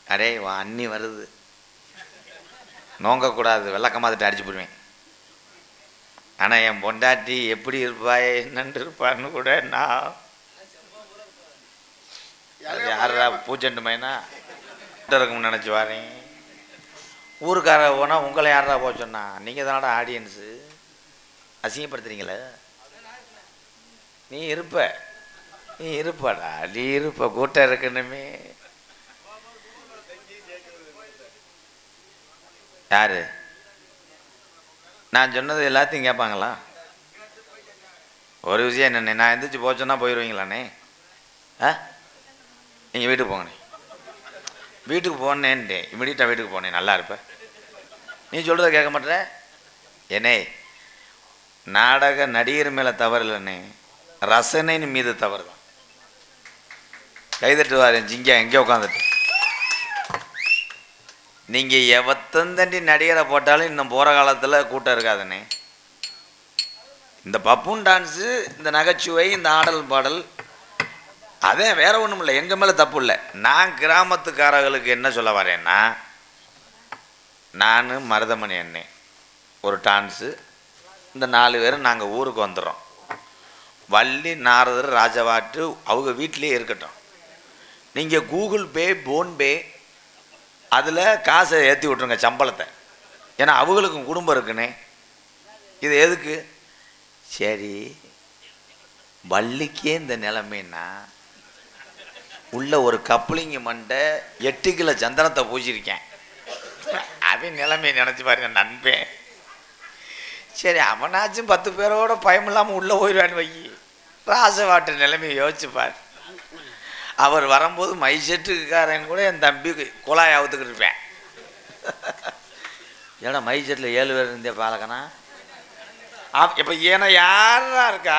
அடே வா அண்ணி வருது நோங்கக்கூடாது விளக்கமாத்துட்டு அடிச்சு போடுவேன் ஆனால் என் பொண்டாட்டி எப்படி இருப்பாய் என்னன்னு இருப்பான்னு கூட நான் யாரா பூச்செண்டு மைனா இருக்கும்னு நினச்சி வரேன் ஊருக்கார போனால் உங்களை யாரா போக சொன்னா நீங்கள் தானடா ஆடியன்ஸு அசிங்கப்படுத்துறீங்களே நீ இருப்ப நீ இருப்படா நீ இருப்ப கூட்டம் இருக்கணுமே யாரு நான் சொன்னது எல்லாத்தையும் கேட்பாங்களா ஒரு விஷயம் என்னண்ணே நான் எந்திரிச்சு போக சொன்னா போயிடுவீங்களாண்ணே ஆ நீங்கள் வீட்டுக்கு போங்கண்ணே வீட்டுக்கு போனேன்ட்டே இமிடியட்டாக வீட்டுக்கு போனேன் நல்லா இருப்ப நீ சொல்கிறத கேட்க மாட்டேற என்னே நாடக நடிகர் மேலே தவறு இல்லைண்ணே ரசனையின் மீது தவறு தான் கைதட்டுவார் ஜிங்கா எங்கே உட்காந்துட்டு நீங்கள் எவத்தந்தண்டி நடிகரை போட்டாலும் இன்னும் போகிற காலத்தில் கூட்டம் இருக்காதுண்ணே இந்த பப்புன் டான்ஸு இந்த நகைச்சுவை இந்த ஆடல் பாடல் அதே வேற ஒன்றும் இல்லை எங்கள் மேலே தப்பு இல்லை நான் கிராமத்துக்காரர்களுக்கு என்ன சொல்ல வரேன்னா நான் மருதமணி அண்ணே ஒரு டான்ஸு இந்த நாலு பேரும் நாங்கள் ஊருக்கு வந்துடுறோம் வள்ளி நாரதர் ராஜவாட்டு அவங்க வீட்டிலேயே இருக்கட்டும் நீங்கள் கூகுள் பே போன்பே அதில் காசை ஏற்றி விட்ருங்க சம்பளத்தை ஏன்னா அவங்களுக்கும் குடும்பம் இருக்குண்ணே இது எதுக்கு சரி வள்ளிக்கே இந்த நிலைமைன்னா உள்ள ஒரு கப்ளிங்க மண்டை எட்டு கிலோ சந்தனத்தை பூசியிருக்கேன் அவன் நிலைமையை நினச்சி பாருங்க நண்பேன் சரி அவனாச்சும் பத்து பேரோட பயம் இல்லாமல் உள்ளே போயிடுவான்னு வை ராசவாட்டு நிலைமையை யோசிச்சு பார் அவர் வரும்போது மை செட்டுக்காரன் கூட என் தம்பி குழாய் அவுத்துக்கிட்டு இருப்பேன் ஏடா மை செட்டில் ஏழு பேர் இருந்தே பாலக்கனா இப்போ ஏன்னா யாரா இருக்கா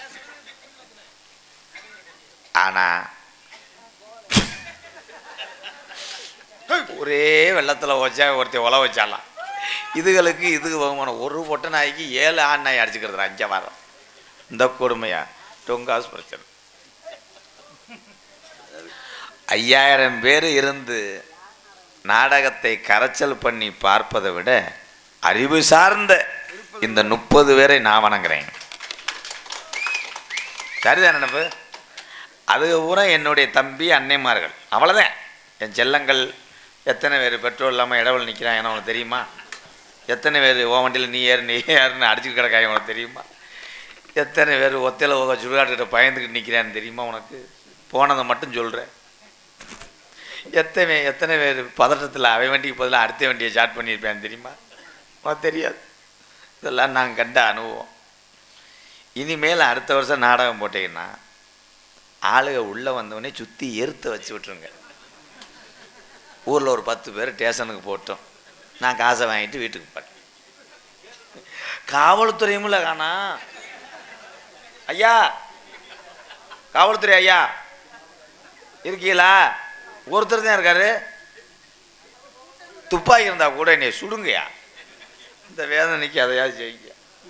ஆனா ஒரே வெள்ளத்தில் வச்சா ஒருத்தர் உல வச்சாலாம் இதுகளுக்கு இதுக்கு பகுமானம் ஒரு பொட்டை நாய்க்கு ஏழு ஆண் நாய் அடிச்சுக்கிறது அஞ்ச வாரம் இந்த கொடுமையா டொங்காஸ் பிரச்சனை ஐயாயிரம் பேர் இருந்து நாடகத்தை கரைச்சல் பண்ணி பார்ப்பதை விட அறிவு சார்ந்த இந்த முப்பது பேரை நான் வணங்குறேன் சரிதான் நினப்பு அது பூரா என்னுடைய தம்பி அன்னைமார்கள் அவ்வளோதான் என் செல்லங்கள் எத்தனை பேர் பெட்ரோல் இல்லாமல் இடவில் நிற்கிறான் ஏன்னா உனக்கு தெரியுமா எத்தனை பேர் ஓ வண்டியில் நீ ஏறு நீ ஏறுன்னு அடிச்சுட்டு கிடக்காய் உனக்கு தெரியுமா எத்தனை பேர் ஒத்தையில் போக சுடுகாட்டுக்கிட்ட பயந்துக்கிட்டு நிற்கிறான்னு தெரியுமா உனக்கு போனதை மட்டும் சொல்கிறேன் எத்தனை எத்தனை பேர் பதட்டத்தில் அவன் வண்டிக்கு பதிலாக அடுத்த வண்டியை ஸ்டார்ட் பண்ணியிருப்பேன் தெரியுமா உனக்கு தெரியாது இதெல்லாம் நாங்கள் கண்ட அனுபவம் இனிமேல் அடுத்த வருஷம் நாடகம் போட்டீங்கன்னா ஆளுக உள்ளே வந்தவொடனே சுற்றி எருத்த வச்சு விட்ருங்க ஊரில் ஒரு பத்து பேர் ஸ்டேஷனுக்கு போட்டோம் நான் காசை வாங்கிட்டு வீட்டுக்கு போட்டேன் காவல்துறையும் இல்லை காணா ஐயா காவல்துறை ஐயா இருக்கீங்களா ஒருத்தர் தான் இருக்காரு துப்பாக்கி இருந்தா கூட என்னை சுடுங்கய்யா இந்த வேதனைக்கு அதையாவது செய்யுங்க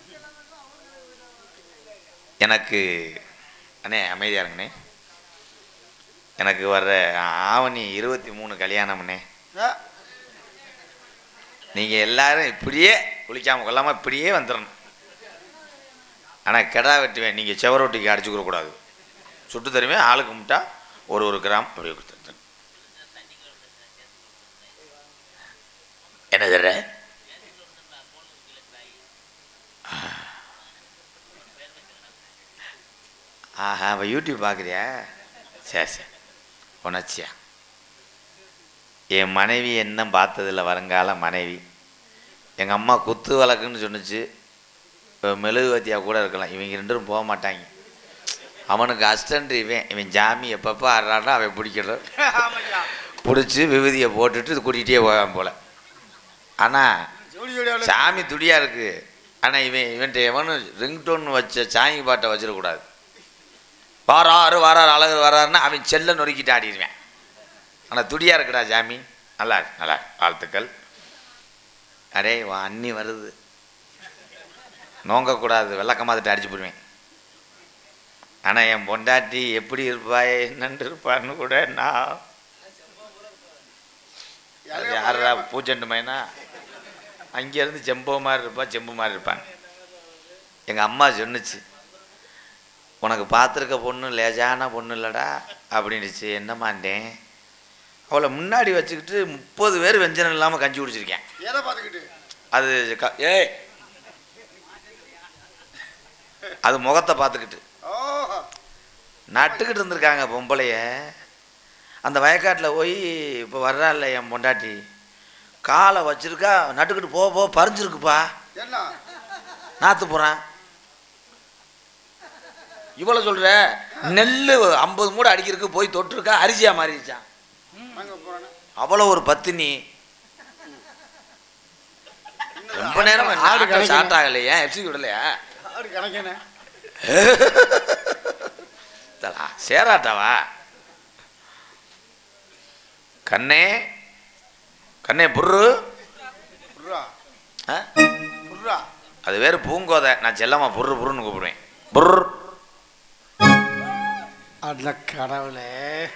எனக்கு அண்ணே அமைதியா இருங்கண்ணே எனக்கு வர்ற ஆவணி இருபத்தி மூணு கல்யாணம்ண்ணே நீங்கள் எல்லாரும் இப்படியே குளிக்காம கொள்ளாமல் இப்படியே வந்துடணும் ஆனால் கிடா வெட்டுவேன் நீங்கள் செவரொட்டிக்கு அடிச்சுக்கிற கூடாது சுட்டு தருவேன் ஆளுக்கு கும்பிட்டா ஒரு ஒரு கிராம் அப்படியே கொடுத்துருந்தேன் என்ன தர்ற ஆஹா அவள் யூடியூப் பார்க்குறியா சரி சரி உணர்ச்சியா என் மனைவி என்ன பார்த்ததில்ல வருங்கால மனைவி எங்கள் அம்மா குத்து வழக்குன்னு சொன்னுச்சு இப்போ மெழுகுவத்தியாக கூட இருக்கலாம் இவங்க ரெண்டும் போக மாட்டாங்க அவனுக்கு அஸ்டண்ட் இவன் இவன் ஜாமி எப்பப்போ ஆடுறாடோ அவன் பிடிக்கிறது பிடிச்சி விபூதியை போட்டுட்டு இது கூட்டிகிட்டே போவான் போல் ஆனால் சாமி துடியாக இருக்குது ஆனால் இவன் இவன்ட்ட எவனும் ரிங்டோன் வச்ச சாமி பாட்டை வச்சிடக்கூடாது வாராரு வாராரு அழகர் வராருன்னா அவன் செல்ல நொறுக்கிட்டு ஆடிடுவேன் ஆனால் துடியாக இருக்குடா ஜாமி நல்லா இருக்கு, நல்லா இருக்கு. வாழ்த்துக்கள் அடே வா அண்ணி வருது நோங்கக்கூடாது விளக்கமாத்துட்டு அடிச்சு போடுவேன் ஆனால் என் பொண்டாட்டி எப்படி இருப்பாய் என்னன்னு இருப்பான்னு கூட நான் அது யாரா பூச்செண்டு மைனா அங்கேருந்து செம்போ மாதிரி இருப்பா செம்பு மாதிரி இருப்பான் எங்கள் அம்மா சொன்னுச்சு உனக்கு பார்த்துருக்க பொண்ணு லேஜான பொண்ணு இல்லடா அப்படின்னுச்சு என்னமாண்டேன் அவளை முன்னாடி வச்சுக்கிட்டு முப்பது பேர் வெஞ்சனம் இல்லாமல் கஞ்சி குடிச்சிருக்கேன் எதை பார்த்துக்கிட்டு அது க- ஏய் அது முகத்தை பார்த்துக்கிட்டு ஓஹோ நட்டுக்கிட்டு இருந்திருக்காங்க பொம்பளைய அந்த வயக்காட்டில் போய் இப்போ வர்றாள்ல என் பொண்டாட்டி காலை வச்சிருக்கா நட்டுக்கிட்டு போ போ பறிஞ்சிருக்குப்பா என்ன நாத்து போகிறான் இவ்வளோ சொல்கிற நெல் ஐம்பது மூடை அடிக்கிறதுக்கு போய் தொட்டிருக்கா அரிசியா மாறிடுச்சான் அங்க போறேன்னு அவ்வளோ ஒரு பத்தினி ரொம்ப நேரம் ஆடு ஆடு கணக்கு. ஸ்டார்ட் ஆகலையா எஃப்சி விடலையா ஆடு கணக்கேனே தலா சேராட்டாவா கண்ணே கண்ணே புர்ரு புர்ரா ஆ? புர்ரா அது வேறு பூங்கோதை நான் செல்லம்மா புர்ரு புர்ருன்னு கூப்பிடுவேன் புர்ரு அட கடவுளே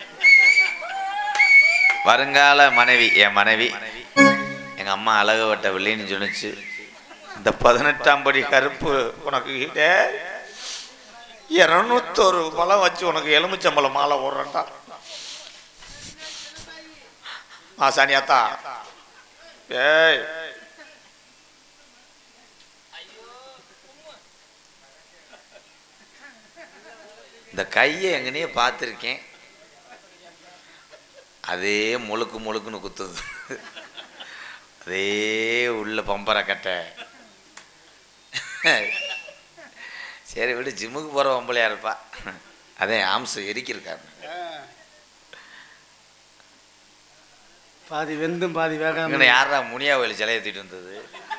வருங்கால மனைவி என் மனைவி எங்கள் அம்மா அழகு வட்ட வில்லின்னு சொன்னுச்சு இந்த பதினெட்டாம் படி கருப்பு உனக்கு கிட்ட இரநூத்தொரு பழம் வச்சு உனக்கு எலுமிச்சம்பழம் மாலை போடுறேன்டா ஆ சானியாத்தா ஏய் இந்த கையை எங்கனையே பார்த்துருக்கேன் அதே முழுக்கு முழுக்குன்னு குத்துது அதே உள்ள பம்பரை கட்டை சரி விடு ஜிம்முக்கு போகிற பொம்பளையா இருப்பா அதே ஆம்சு எரிக்கிருக்காரு ஆ. பாதி வெந்தும் பாதி வேகாம இங்கே யாரா முனியா கோயில் சிலையை தூக்கிட்டு வந்தது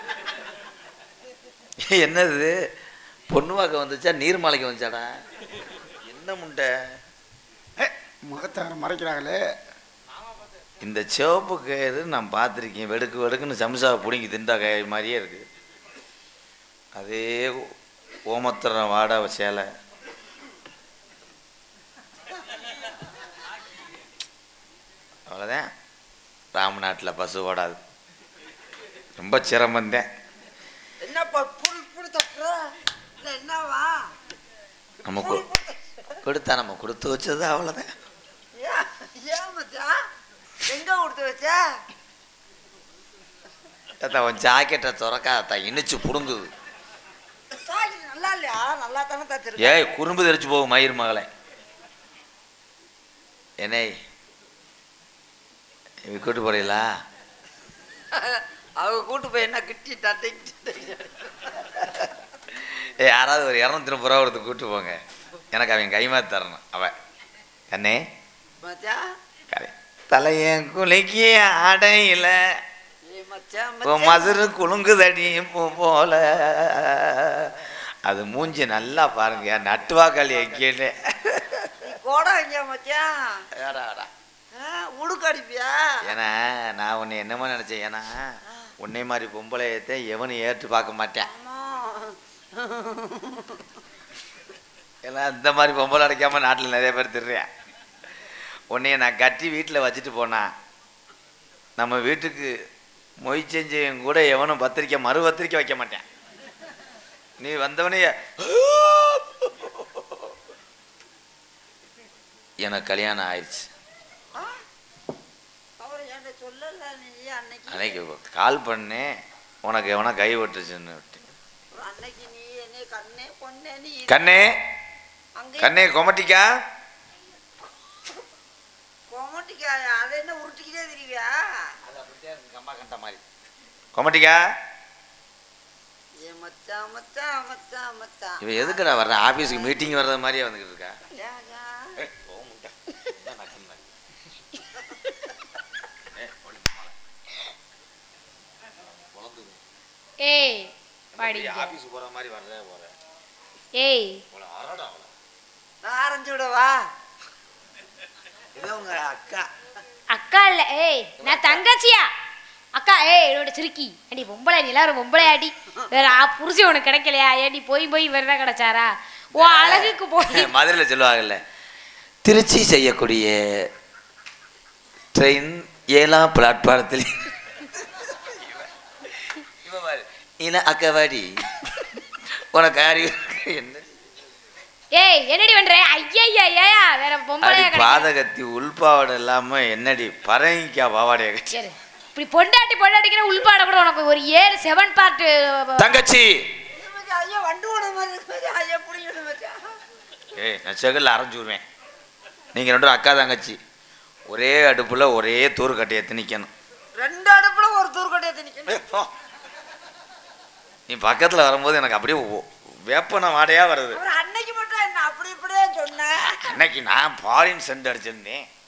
என்னது பொண்ணுவாக்க வந்துச்சா நீர்மலைக்கு வந்துச்சாடா என்ன முண்டை ஏ, முகத்தை வேற மறைக்கிறாங்களே இந்த சிவப்பு கயிறு நான் பார்த்துருக்கேன் வெடுக்கு வெடுக்குன்னு சம்சாவை பிடிங்கி திண்டா கயிறு மாதிரியே இருக்குது அதே ஓமத்திரம் வாடை சேலை அவ்வளோதான் ராமநாட்டில் பசு ஓடாது ரொம்ப சிரமந்தேன் என்னப்பா புல் புல் தட்டுற இல்ல என்னவா நம்ம கொ- கொடுத்தா நம்ம கொடுத்து வச்சது அவ்வளோதான் ஏன் ஏன் மச்சான் எங்க கொடுத்து வச்ச அத்தா உன் ஜாக்கெட்டை திறக்காதத்தா இனிச்சு புடுங்குது சாக்கி நல்லா இல்லையா நல்லா தானே தச்சிருக்க ஏய் குறும்பு தெரிச்சு போகும் மயிர் மகளே என்னை இவ கூட்டு போறீங்களா அவங்க கூட்டு போய் என்ன கிட்டி தட்டை ஏ யாராவது ஒரு இரநூத்தி முப்பது ரூபா கொடுத்து கூட்டு போங்க எனக்கு அவன் கைமாத்தி தரணும் அவன் கண்ணே மச்சான் கதை தலையன் குலுக்கி அடையில ஏ மச்சான் உன் மச்சான் மதுரு குலுங்குதடி பூ போல அது மூஞ்சி நல்லா பாருங்க நட்டுவாக்காளி கேட்டு நீ கோடை வைங்க மச்சான் வேடா வேடா ஆ, உடுக்கு அடிப்பியா ஏன்னா நான் உன்னை என்னமோ நினச்சேன் ஏன்னா உன்னை மாதிரி பொம்பளையத்தை எவனும் ஏற்று பார்க்க மாட்டேன் ஆமா ஏன்னா இந்த மாதிரி பொம்பளை அடைக்காம நாட்டில் நிறைய பேர் திடுறேன் உன்னைய நான் கட்டி வீட்டில் வச்சுட்டு போனா நம்ம வீட்டுக்கு மொய் செஞ்சவன் கூட எவனும் பத்திரிக்கை மறு பத்திரிக்கை வைக்க மாட்டேன் நீ வந்தவனே எனக்கு கல்யாணம் ஆயிடுச்சு ஆ? அவர் என்கிட்ட சொல்லல நீ அன்னைக்கு அன்னைக்கு கால் பண்ணேன் உனக்கு எவனா கை விட்டுருச்சுன்னு விட்டேன் ஒரு அன்னைக்கு நீ என்னை கண்ணே பொண்ணே நீ கண்ணே அங்கே கண்ணே கொமட்டிக்கா கோமட்டிக்காயா அதை என்ன உருட்டிக்கிட்டே தெரியுவியா கொமட்டிக்கா ஏ மச்சான் மச்சான் மச்சான் மச்சான் இவன் எதுக்குடா வர்ற ஆபீஸ்க்கு மீட்டிங் வர்றது மாதிரியே வந்துக்கிட்டு இருக்கா யா, யா. ஏய் படிங்க ஆபீஸ் போற மாதிரி வர்றதே போற ஏய் நான் ஆரஞ்சு விடவா இதான் உங்க அக்கா அக்கா இல்ல ஏய் நான் தங்கச்சியா அக்கா ஏய் என்னோட சிறுக்கி அடி பொம்பளை நீ எல்லாம் ஒரு பொம்பளை அடி வேற ஆ, புருஷன் உனக்கு கிடைக்கலையா ஏடி போய் போய் வேற கிடைச்சாரா ஓ அழகுக்கு போய் மதுரையில் சொல்லுவாங்கல்ல திருச்சி செய்யக்கூடிய ட்ரெயின் ஏழாம் பிளாட்பாரத்தில் இவன் பாரு, இன அக்கவாடி உனக்கு அறிவு என்ன ஏய் என்னடி பண்ற ஐயா ஏயா வேற அடி பொம்பளையா கிடைக்கும் பாதகத்தி உள்பாவாடை இல்லாம என்னடி பரங்கிக்கா பாவாடைய கட்டி சரி இப்படி பொண்டாட்டி பொண்டாட்டிக்கிற உள்பாட கூட உனக்கு ஒரு ஏழு செவன் பார்ட் தங்கச்சி மச்சான், ஐயோ வண்டு ஓட மாதிரி இருக்கு மச்சான். ஐயோ பிடிக்கணும் மச்சான் ஏய் நான் செகல்ல அரைஞ்சு விடுவேன் நீங்க ரெண்டு பேரும் அக்கா தங்கச்சி ஒரே அடுப்புல ஒரே தூர் கட்டையை திணிக்கணும் ரெண்டு அடுப்புல ஒரு தூர்க்கட்டையை திணிக்கணும் ஏய், போ. நீ பக்கத்துல வரும்போது எனக்கு அப்படியே ஒ- வேப்பன வாடையா வருது அவர் அன்னைக்கு மட்டும் என்ன அப்படி இப்படியே சொன்ன அன்னைக்கு நான் ஃபாரின் சென்ட் அடிச்சிருந்தேன்